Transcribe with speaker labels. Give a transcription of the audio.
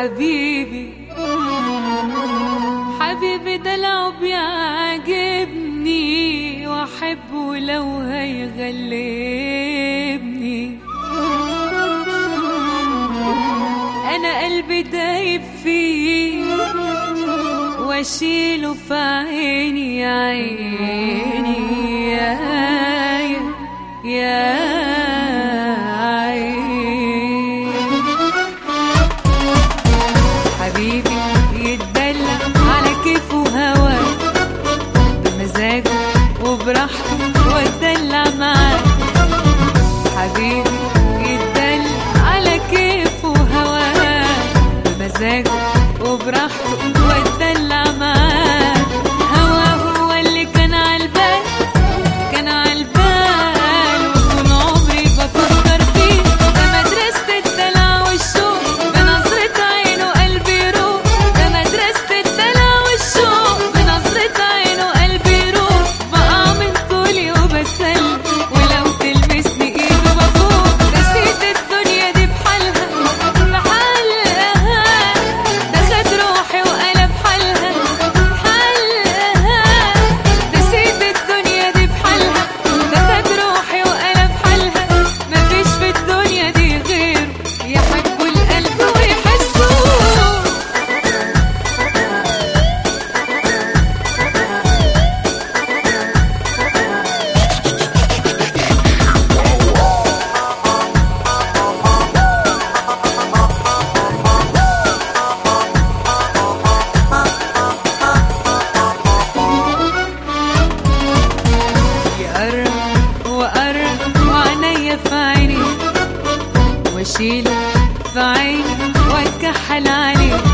Speaker 1: حبيبي حبيبي دلعه بيعجبني واحبه لو هيغلبني انا قلبي دايب فيه واشيله في عيني يا عيني يا يا عيني حبيبي يتدلع على كيفه وهواه بمزاجه وبراحته واتدلع معاه حبيبي يتدلع على كيفه وهواه بمزاجه وبراحته واتدلع معاه هواه هو اللي كان عالبال كان عالبال وطول عمري بفكر فيه ده مدرسة الدلع والشوق بنظرة عينه قلبي يروح ده مدرسة الدلع والشوق بنظرة عينه قلبي يروح بقع من طولي وبسلم ولو تلمسني ايده بفوق نسيت الدنيا دي بحالها بحالها ده خد روحي وقلب حالها حالها نسيت الدنيا دي بحالها ده خد روحي وقلب حالها مفيش في الدنيا دي غيره يحبوا القلب ويحسوه يقرب وقرب وعينيا في عيني واشيله في عيني واتكحل عليه